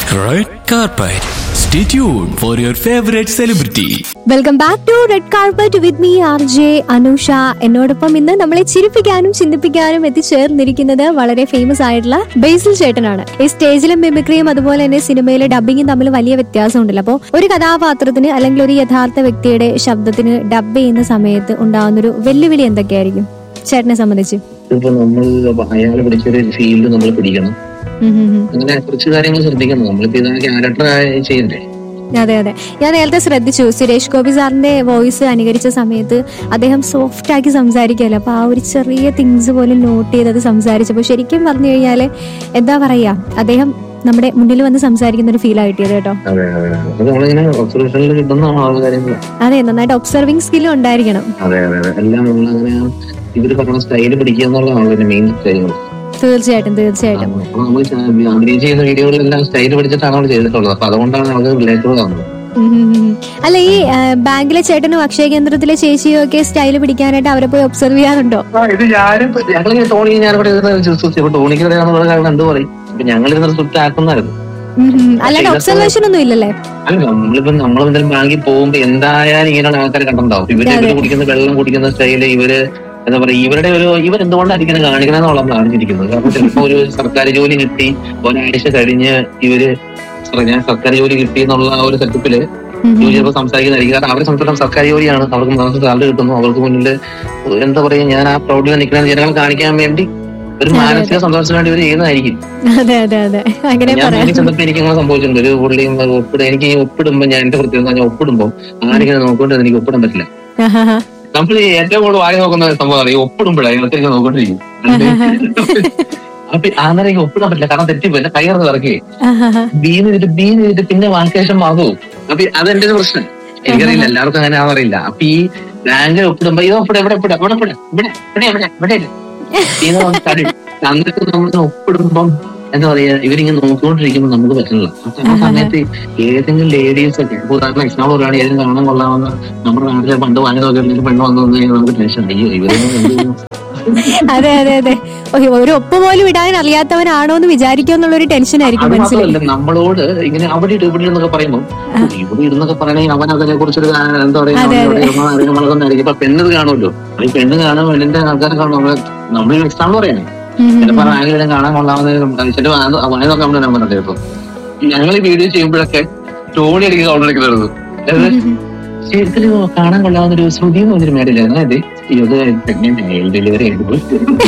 Red carpet. Stay tuned for your favorite celebrity. Welcome back to red carpet with me R J Anusha എന്നോടൊപ്പം ഇന്ന് നമ്മളെ ചിരിപ്പിക്കാനും ചിന്തിപ്പിക്കാനും എത്തിച്ചേർന്നിരിക്കുന്നത് വളരെ famous ആയിട്ടുള്ള ബേസിൽ ചേട്ടനാണ് ഈ സ്റ്റേജിലും മിമിക്രിയും അതുപോലെ തന്നെ സിനിമയിലെ ഡബിങ്ങും തമ്മിൽ വലിയ വ്യത്യാസമുണ്ടല്ലോ അപ്പോൾ ഒരു കഥാപാത്രത്തിന് അല്ലെങ്കിൽ ഒരു യഥാർത്ഥ വ്യക്തിയുടെ ശബ്ദത്തിന് ഡബ് ചെയ്യുന്ന സമയത്ത് ഉണ്ടാകുന്നൊരു വെല്ലുവിളി എന്തൊക്കെയായിരിക്കും ചേട്ടനെ സംബന്ധിച്ച് ഇപ്പൊ നമ്മൾ അയാൾ പിടിച്ചൊരു ഫീൽഡ് നമ്മൾ പിടിക്കണം ഉം ഉം ഉം. അങ്ങനെ കുറച്ച് കാര്യങ്ങൾ ശ്രദ്ധിക്കണം നമ്മളിപ്പോ ഇതാ ക്യാരക്ടർ ചെയ്യണ്ടേ അതെ അതെ ഞാൻ നേരത്തെ ശ്രദ്ധിച്ചു സുരേഷ് ഗോപി സാറിന്റെ വോയിസ് അനുകരിച്ച സമയത്ത് അദ്ദേഹം സോഫ്റ്റ് ആക്കി സംസാരിക്കുമല്ലോ അപ്പൊ ആ ഒരു ചെറിയ തിങ്സ് പോലും നോട്ട് ചെയ്തത് സംസാരിച്ചപ്പോൾ ശരിക്കും പറഞ്ഞു കഴിഞ്ഞാല് എന്താ പറയാ അദ്ദേഹം നമ്മുടെ മുന്നിൽ വന്ന് സംസാരിക്കുന്ന ഒരു ഫീൽ കിട്ടിയത് കേട്ടോ അതെ അതെ അതെ. അത് നമ്മളിങ്ങനെ ഒബ്സർവേഷനിൽ കിട്ടുന്ന ആ കാര്യങ്ങൾ അതെ നന്നായിട്ട് ഒബ്സർവിങ് സ്കില്ലും ഉണ്ടായിരിക്കണം അതെ അതെ അതെ എല്ലാം നമ്മളങ്ങനെ ഇവര് പറഞ്ഞ സ്റ്റൈല് പിടിക്കുക എന്നുള്ളതാണ് ഇതിന്റെ മെയിൻ കാര്യങ്ങൾ തീർച്ചയായിട്ടും തീർച്ചയായിട്ടും അപ്പൊ നമ്മൾ അഭിനയിച്ച് ചെയ്യുന്ന വീഡിയോകളിലെല്ലാം സ്റ്റൈല് പഠിച്ചിട്ടാണ് നമ്മൾ ചെയ്തിട്ടുള്ളത് അപ്പൊ അതുകൊണ്ടാണ് നമുക്ക് റിലേറ്റബിൾ ആവുന്നത് ഉം ഉം ഉം. അല്ല ഈ ആ, ബാങ്കിലെ ചേട്ടനും അക്ഷയ കേന്ദ്രത്തിലെ ചേച്ചിയും ഒക്കെ സ്റ്റൈല് പിടിക്കാനായിട്ട് അവരെ പോയി ഒബ്സർവ് ചെയ്യാറുണ്ടോ ആ, ഇത് ഞാനും ഞങ്ങൾ ടോണി ഞാൻ ഇവിടെ ഇരുന്ന് ടോണിക്ക് അറിയാവുന്ന എന്ത് പറയും ഇപ്പൊ ഞങ്ങൾ ഇരുന്ന് സ്വിഫ്റ്റ് ആക്കുന്നായിരുന്നു ഉം ഉം. അല്ലാണ്ട് ഒബ്സർവേഷൻ ഒന്നും ഇല്ലല്ലേ അല്ല നമ്മളിപ്പോ നമ്മൾ എന്തെങ്കിലും ബാങ്കിൽ പോകുമ്പോ എന്തായാലും ഇങ്ങനെയുള്ള ആൾക്കാരെ കണ്ടിട്ടുണ്ടാവും ഇവര് ഇവര് കുടിക്കുന്ന വെള്ളം കുടിക്കുന്ന സ്റ്റൈല് ഇവര് എന്താ പറയാ ഇവരുടെ ഒരു ഇവർ എന്തുകൊണ്ടായിരിക്കും കാണിക്കണമെന്നുള്ള അറിഞ്ഞിരിക്കുന്നത് കാരണം ചിലപ്പോ ഒരു സർക്കാർ ജോലി കിട്ടി ഒരാഴ്ച കഴിഞ്ഞ് ഇവര് sorry, ഞാൻ സർക്കാർ ജോലി കിട്ടി എന്നുള്ള ആ ഒരു സെറ്റപ്പില് ഉം ഉം. ജോലി ചിലപ്പോൾ സംസാരിക്കുന്നതായിരിക്കും കാരണം അവരെ സംബന്ധിച്ചിടത്തോളം സർക്കാർ ജോലിയാണ് അവർക്ക് മാസം സാലറി കിട്ടുന്നു അവർക്ക് മുന്നിൽ എന്താ പറയാ ഞാൻ ആ പ്രൗഢിൽ നിൽക്കുന്ന ജനങ്ങൾ കാണിക്കാൻ വേണ്ടി ഒരു മാനസിക സന്തോഷത്തിന് വേണ്ടി ഇവർ ചെയ്യുന്നതായിരിക്കും അതെ അതെ അതെ അങ്ങനെ ഞാൻ പറയാം ബാങ്കിൽ ചെന്നപ്പോ എനിക്ക് അങ്ങനെ സംഭവിച്ചിട്ടുണ്ട് ഒരു പുള്ളിയും ഒപ്പിട എനിക്ക് ഈ ഒപ്പിടുമ്പോ ഞാൻ എന്റെ പ്രത്യേകത ഞാൻ ഒപ്പിടുമ്പോ ആരിങ്ങനെ നോക്കിക്കൊണ്ട് എനിക്ക് ഒപ്പിടാൻ പറ്റില്ല ആഹാഹാ. നമ്മൾ ഈ ഏറ്റവും കൂടുതൽ വായി നോക്കുന്ന സംഭവമാണ് ഈ ഒപ്പിടുമ്പോഴാണ് ഇങ്ങനെ നോക്കിക്കൊണ്ടിരിക്കും അപ്പൊ അന്നേരം എനിക്ക് ഒപ്പിടാൻ പറ്റില്ല കാരണം തെറ്റിപ്പോ എന്റെ കയ്യറന്ന് ഇറക്കി ആഹാഹാ. ബീന്ന് ചെയ്തിട്ട് ബീന്ന് ചെയ്തിട്ട് പിന്നെ വാക്കേഷം ആകുമോ അപ്പൊ അതെന്റെ ഒരു പ്രശ്നം എനിക്കറിയില്ല എല്ലാവർക്കും അങ്ങനെ ആവാറില്ല അപ്പൊ ഈ ബാങ്കിൽ ഒപ്പിടുമ്പോ ഇത് ഒപ്പിട ഇവിടെ ഒപ്പിട ഇവിടെ ഒപ്പിട ഇവിടെ ഇവിടെ ഇവിടെ ഇവിടെ ഇല്ല. ഇത് തടി. അന്നൊക്കെ നമ്മൾ ഒപ്പിടുമ്പം എന്താ പറയാ ഇവരിങ്ങനെ നോക്കിക്കൊണ്ടിരിക്കുമ്പോൾ നമുക്ക് പറ്റുന്നില്ല അപ്പൊ ആ സമയത്ത് ഏതെങ്കിലും ലേഡീസ് ഒക്കെ ഇപ്പൊ ഉദാഹരണം എക്സാമ്പിൾ പറയുകയാണ് ഏതെങ്കിലും കാണാൻ കൊള്ളാമെന്ന് നമ്മുടെ നാട്ടിലെ പണ്ട് വാങ്ങി നോക്കിയിട്ട് പെണ്ണ് വന്നു കഴിഞ്ഞാൽ നമുക്ക് ടെൻഷൻ അയ്യോ ഇവര് എന്ത് അതെ അതെ അതെ ഓ, ഒരു ഒപ്പ് പോലും ഇടാൻ അറിയാത്തവനാണോ എന്ന് വിചാരിക്കുക എന്നുള്ള ഒരു ടെൻഷൻ ആയിരിക്കും അത് മനസ്സിൽ മാത്രമല്ല നമ്മളോട് ഇങ്ങനെ അവിടെ ഇട്ട് ഇവിടെ ഇരുന്നൊക്കെ പറയുമ്പോൾ ഇവിടെ ഇരുന്നൊക്കെ പറയണെങ്കിൽ അവൻ അതിനെ കുറിച്ചൊരു ആ, എന്താ പറയാ അതെ, അതെ. അറിയുന്നതായിരിക്കും ഇപ്പൊ പെണ്ണിത് കാണുമല്ലോ അപ്പൊ ഈ പെണ്ണ് കാണും പെണ്ണിന്റെ ആൾക്കാരെ കാണും നമ്മൾ എക്സാമ്പിൾ പറയണേ ചിലപ്പോ ആരെങ്കിലും കാണാൻ കൊള്ളാവുന്ന ചില വായ നോക്കാൻ വേണ്ടി നമ്പർ ചിലപ്പോ ഞങ്ങൾ ഈ വീഡിയോ ചെയ്യുമ്പോഴൊക്കെ ടോണി അടിക്കുക സൗണ്ട് അടിക്കുന്നത് ശരിക്കും കാണാൻ കൊള്ളാവുന്ന ഒരു ശ്രുതി എന്ന് പറഞ്ഞൊരു മേടില്ല അതായത് ഇത് പ്രഗ്നന്റ് ഡെലിവറി ആയിട്ട്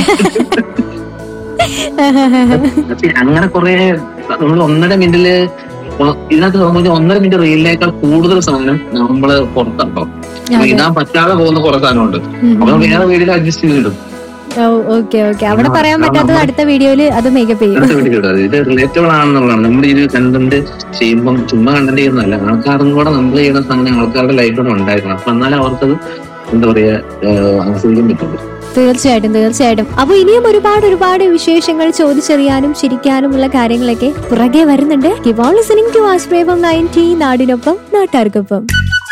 പക്ഷെ അങ്ങനെ കുറെ നമ്മൾ ഒന്നര മിനിറ്റില് ഒ- ഇതിനകത്ത് സംബന്ധിച്ച് ഒന്നര മിനിറ്റ് റീലിനേക്കാൾ കൂടുതൽ സാധനം നമ്മള് പുറത്താട്ടോ അപ്പൊ ഇടാൻ പറ്റാതെ പോകുന്ന കുറെ സാധനമുണ്ട് അപ്പൊ നമ്മൾ വേറെ വീഡിയോയിൽ അഡ്ജസ്റ്റ് ചെയ്തിടും ഓക്കെ ഓക്കെ അവിടെ പറയാൻ പറ്റാത്തത് അടുത്ത വീഡിയോയിൽ അത് മേക്കപ്പ് ചെയ്യും അടുത്ത വീഡിയോ ഇടും ഇത് റിലേറ്റബിൾ ആണെന്നുള്ളതാണ് നമ്മുടെ ഈ ഒരു കണ്ടന്റ് ചെയ്യുമ്പോൾ ചുമ്മാ കണ്ടന്റ് ചെയ്യുന്നതല്ല ആൾക്കാരും കൂടെ നമ്മൾ ചെയ്യുന്ന സാധനം ആൾക്കാരുടെ ലൈഫിലൂടെ ഉണ്ടായിരിക്കണം അപ്പൊ എന്നാലും അവർക്കത് എന്താ പറയാ ഏഹ്, ആസ്വദിക്കാൻ പറ്റുള്ളൂ തീർച്ചയായിട്ടും തീർച്ചയായിട്ടും അപ്പൊ ഇനിയും ഒരുപാട് ഒരുപാട് വിശേഷങ്ങൾ ചോദിച്ചറിയാനും ചിരിക്കാനുമുള്ള കാര്യങ്ങളൊക്കെ പുറകെ വരുന്നുണ്ട് കീപ് ഓൺ ലിസണിംഗ് ടു ആസ്പ്രേവം നയൻറ്റി നാടിനൊപ്പം നാട്ടാർക്കൊപ്പം